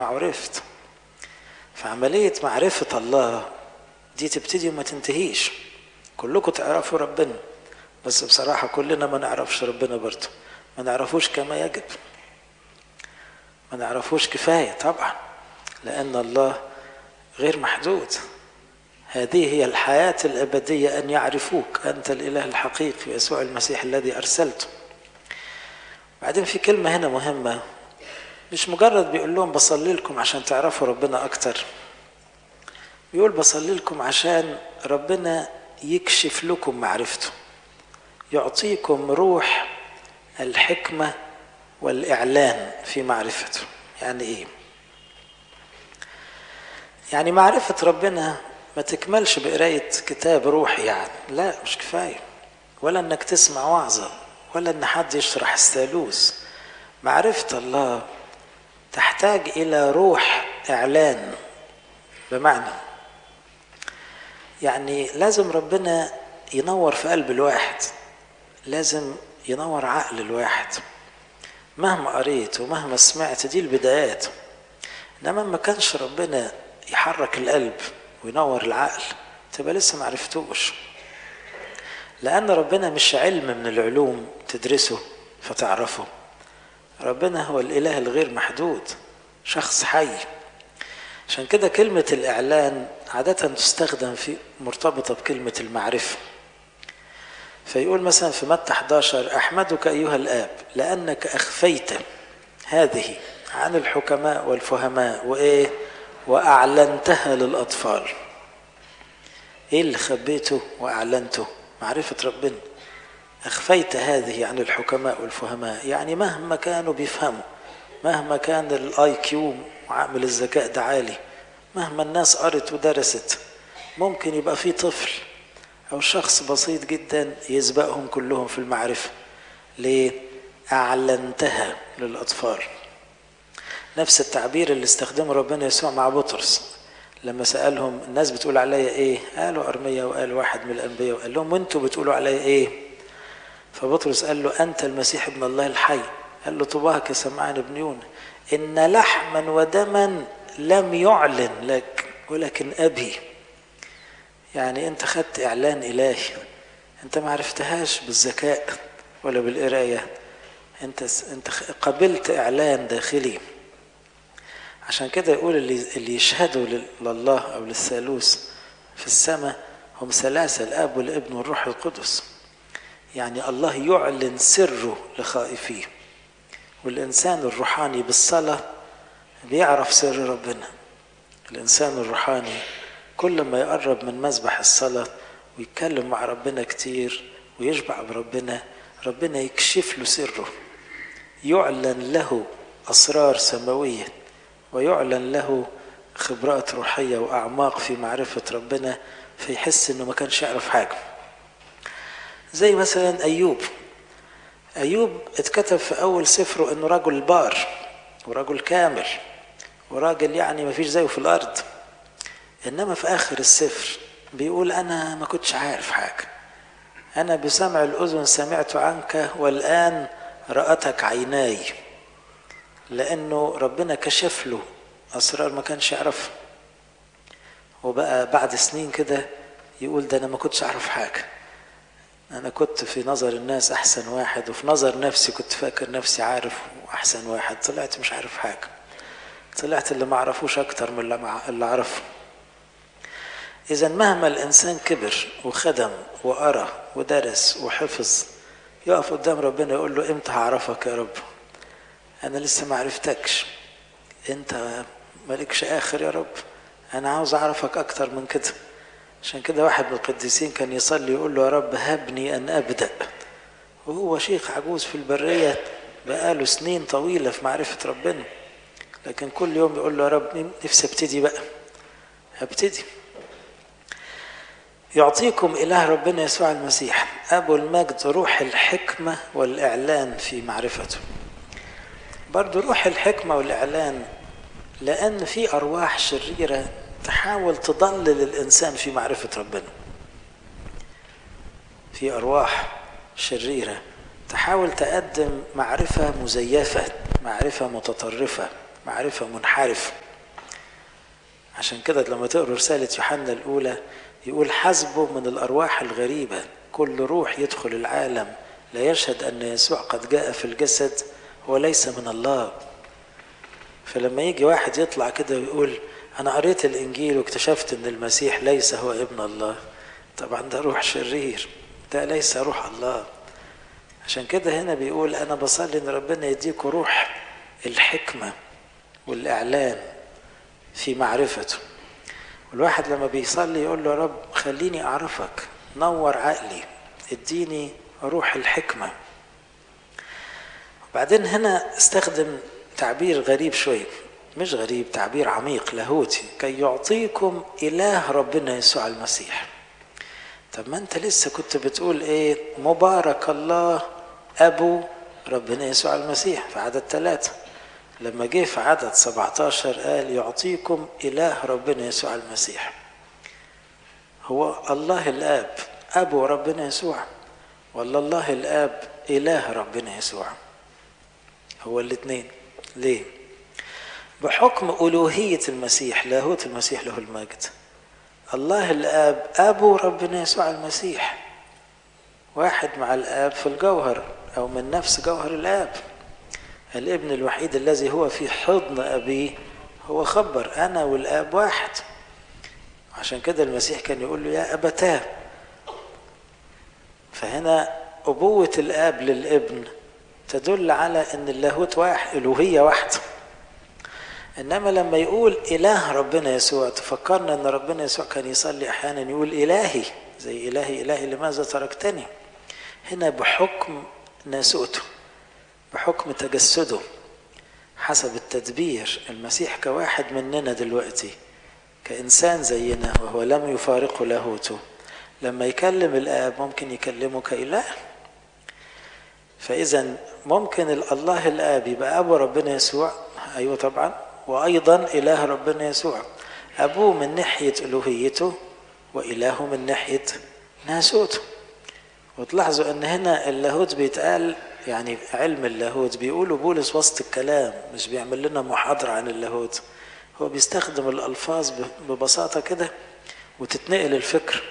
عرفت فعملية معرفة الله دي تبتدي وما تنتهيش كلكم تعرفوا ربنا بس بصراحة كلنا ما نعرفش ربنا برضه ما نعرفوش كما يجب ما نعرفوش كفاية طبعا لأن الله غير محدود هذه هي الحياة الأبدية أن يعرفوك أنت الإله الحقيقي يسوع المسيح الذي أرسلته بعدين في كلمة هنا مهمة مش مجرد بيقول لهم بصلي لكم عشان تعرفوا ربنا أكتر بيقول بصلي لكم عشان ربنا يكشف لكم معرفته يعطيكم روح الحكمة والإعلان في معرفته يعني إيه؟ يعني معرفة ربنا ما تكملش بقراية كتاب روحي يعني لا مش كفاية ولا انك تسمع وعظة ولا ان حد يشرح الثالوث معرفة الله تحتاج إلى روح إعلان بمعنى يعني لازم ربنا ينور في قلب الواحد لازم ينور عقل الواحد مهما قريت ومهما سمعت دي البدايات انما ما كانش ربنا يحرك القلب وينور العقل تبقى لسه ما عرفتوش لان ربنا مش علم من العلوم تدرسه فتعرفه ربنا هو الاله الغير محدود شخص حي عشان كده كلمة الإعلان عادة تستخدم في مرتبطة بكلمة المعرفة فيقول مثلا في متى 11 أحمدك أيها الآب لأنك أخفيت هذه عن الحكماء والفهماء وإيه وأعلنتها للأطفال إيه اللي خبيته وأعلنته معرفة ربنا أخفيت هذه عن الحكماء والفهماء يعني مهما كانوا بيفهموا مهما كان الاي كيو وعامل الذكاء ده عالي مهما الناس قرت ودرست ممكن يبقى في طفل او شخص بسيط جدا يسبقهم كلهم في المعرفه ليه اعلنتها للاطفال نفس التعبير اللي استخدمه ربنا يسوع مع بطرس لما سالهم الناس بتقول عليا ايه قالوا ارميا وقال واحد من الانبياء وقال لهم وانتوا بتقولوا عليا ايه فبطرس قال له انت المسيح ابن الله الحي قال له طباك يا سمعان ابن يونا إن لحما ودما لم يعلن لك ولكن أبي يعني أنت خدت إعلان إلهي أنت ما عرفتهاش بالذكاء ولا بالقراية أنت أنت قبلت إعلان داخلي عشان كده يقول اللي اللي يشهدوا لله أو للثالوث في السماء هم ثلاثة الآب والابن والروح القدس يعني الله يعلن سره لخائفيه والإنسان الروحاني بالصلاة بيعرف سر ربنا الإنسان الروحاني كل ما يقرب من مذبح الصلاة ويتكلم مع ربنا كتير ويشبع بربنا ربنا يكشف له سره يعلن له أسرار سماوية ويعلن له خبرات روحية وأعماق في معرفة ربنا فيحس إنه ما كانش يعرف حاجة زي مثلا أيوب أيوب اتكتب في أول سفره إنه رجل بار ورجل كامل وراجل يعني ما فيش زيه في الأرض إنما في آخر السفر بيقول أنا ما كنتش عارف حاجة أنا بسمع الأذن سمعت عنك والآن رأتك عيناي لأنه ربنا كشف له أسرار ما كانش يعرفها وبقى بعد سنين كده يقول ده أنا ما كنتش أعرف حاجة أنا كنت في نظر الناس أحسن واحد وفي نظر نفسي كنت فاكر نفسي عارف وأحسن واحد طلعت مش عارف حاجة طلعت اللي ما عرفوش أكتر من اللي, مع... اللي عرفه إذا مهما الإنسان كبر وخدم وقرأ ودرس وحفظ يقف قدام ربنا يقول له إمتى هعرفك يا رب أنا لسه ما عرفتكش أنت مالكش آخر يا رب أنا عاوز أعرفك أكتر من كده عشان كده واحد من القديسين كان يصلي يقول له يا رب هبني أن أبدأ وهو شيخ عجوز في البرية بقاله سنين طويلة في معرفة ربنا لكن كل يوم يقول له يا رب نفسي ابتدي بقى ابتدي يعطيكم إله ربنا يسوع المسيح أبو المجد روح الحكمة والإعلان في معرفته برضو روح الحكمة والإعلان لأن في أرواح شريرة تحاول تضلل الإنسان في معرفة ربنا في أرواح شريرة تحاول تقدم معرفة مزيفة معرفة متطرفة معرفة منحرفة عشان كده لما تقروا رسالة يوحنا الأولى يقول حسبه من الأرواح الغريبة كل روح يدخل العالم لا يشهد أن يسوع قد جاء في الجسد هو ليس من الله فلما يجي واحد يطلع كده ويقول أنا قريت الإنجيل واكتشفت أن المسيح ليس هو ابن الله طبعا ده روح شرير ده ليس روح الله عشان كده هنا بيقول أنا بصلي أن ربنا يديكوا روح الحكمة والإعلان في معرفته والواحد لما بيصلي يقول له يا رب خليني أعرفك نور عقلي اديني روح الحكمة وبعدين هنا استخدم تعبير غريب شوية مش غريب تعبير عميق لاهوتي كي يعطيكم إله ربنا يسوع المسيح طب ما انت لسه كنت بتقول ايه مبارك الله ابو ربنا يسوع المسيح في عدد ثلاثة لما جه في عدد 17 قال يعطيكم إله ربنا يسوع المسيح هو الله الآب أبو ربنا يسوع ولا الله الآب إله ربنا يسوع هو الاثنين ليه بحكم ألوهية المسيح لاهوت المسيح له المجد الله الآب أبو ربنا يسوع المسيح واحد مع الآب في الجوهر أو من نفس جوهر الآب الابن الوحيد الذي هو في حضن أبيه هو خبر أنا والآب واحد عشان كده المسيح كان يقول له يا أبتاه فهنا أبوة الآب للابن تدل على أن اللاهوت واحد ألوهية واحدة إنما لما يقول إله ربنا يسوع تفكرنا أن ربنا يسوع كان يصلي أحيانا يقول إلهي زي إلهي إلهي لماذا تركتني هنا بحكم ناسوته بحكم تجسده حسب التدبير المسيح كواحد مننا دلوقتي كإنسان زينا وهو لم يفارقه لاهوته لما يكلم الآب ممكن يكلمه كإله فإذا ممكن الله الآب يبقى أبو ربنا يسوع أيوة طبعا وأيضا إله ربنا يسوع أبوه من ناحية ألوهيته وإله من ناحية ناسوته وتلاحظوا أن هنا اللاهوت بيتقال يعني علم اللاهوت بيقولوا بولس وسط الكلام مش بيعمل لنا محاضرة عن اللاهوت هو بيستخدم الألفاظ ببساطة كده وتتنقل الفكر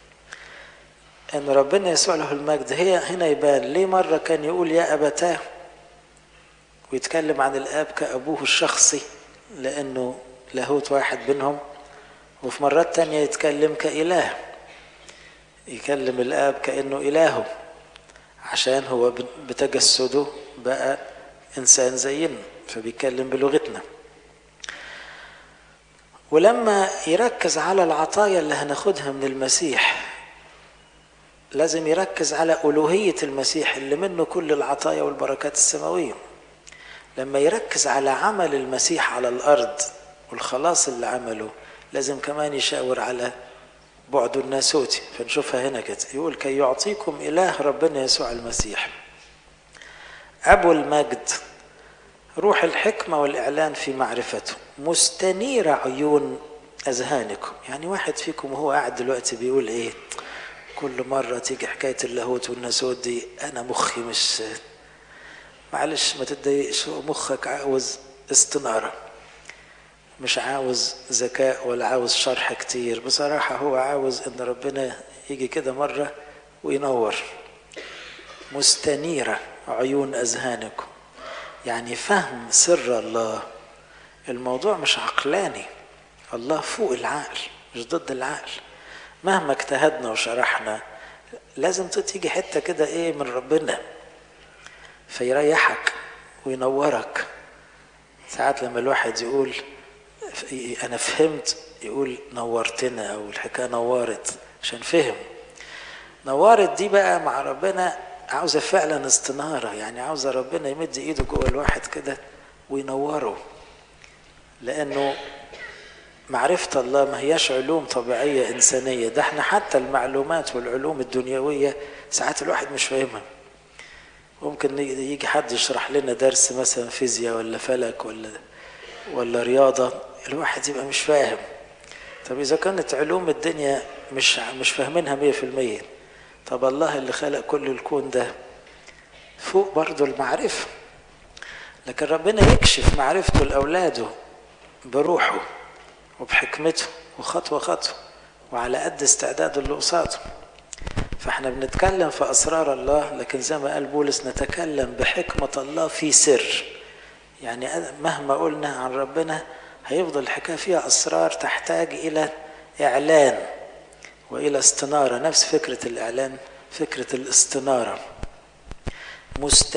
أن ربنا يسوع له المجد هي هنا يبان ليه مرة كان يقول يا أبتاه ويتكلم عن الآب كأبوه الشخصي لأنه لاهوت واحد بينهم وفي مرات تانية يتكلم كإله يكلم الآب كأنه إلهه عشان هو بتجسده بقى إنسان زينا فبيتكلم بلغتنا ولما يركز على العطايا اللي هناخدها من المسيح لازم يركز على ألوهية المسيح اللي منه كل العطايا والبركات السماوية لما يركز على عمل المسيح على الأرض والخلاص اللي عمله لازم كمان يشاور على بعده الناسوتي فنشوفها هنا كده يقول كي يعطيكم إله ربنا يسوع المسيح أبو المجد روح الحكمة والإعلان في معرفته مستنير عيون أذهانكم يعني واحد فيكم وهو قاعد دلوقتي بيقول إيه كل مرة تيجي حكاية اللاهوت والناسوت دي أنا مخي مش معلش ما تتضايقش مخك عاوز استنارة مش عاوز ذكاء ولا عاوز شرح كتير بصراحة هو عاوز ان ربنا يجي كده مرة وينور مستنيرة عيون أذهانكم يعني فهم سر الله الموضوع مش عقلاني الله فوق العقل مش ضد العقل مهما اجتهدنا وشرحنا لازم تيجي حتة كده ايه من ربنا فيريحك وينورك ساعات لما الواحد يقول انا فهمت يقول نورتنا او الحكايه نورت عشان فهم نورت دي بقى مع ربنا عاوزه فعلا استناره يعني عاوزه ربنا يمد ايده جوه الواحد كده وينوره لانه معرفة الله ما هياش علوم طبيعية إنسانية ده احنا حتى المعلومات والعلوم الدنيوية ساعات الواحد مش فاهمها ممكن يجي حد يشرح لنا درس مثلا فيزياء ولا فلك ولا ولا رياضة الواحد يبقى مش فاهم طب إذا كانت علوم الدنيا مش مش فاهمينها مية في المية طب الله اللي خلق كل الكون ده فوق برضه المعرفة لكن ربنا يكشف معرفته لأولاده بروحه وبحكمته وخطوة خطوة وعلى قد استعداده اللي قصاده فاحنا بنتكلم في أسرار الله لكن زي ما قال بولس نتكلم بحكمة الله في سر يعني مهما قلنا عن ربنا هيفضل الحكاية فيها أسرار تحتاج إلى إعلان وإلى استنارة نفس فكرة الإعلان فكرة الاستنارة